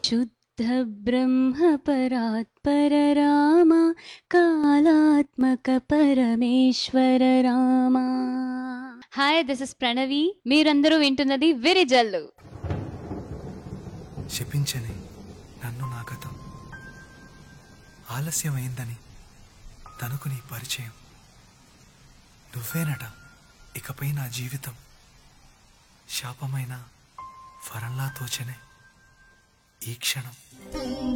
శుద్ధ బ్రహ్మ పరాత్పర రామ కాళాత్మక పరమేశ్వర Rama hi this is Pranavi మీరందరూ వింటున్నది విరిజల్లు శపించని నన్ను నా గతం ఆలస్యమైందని తనకు నీ పరిచయం నువ్వేనట ఇకపై నా జీవితం శాపమైన వరంలా తోచనే ఈ క్షణం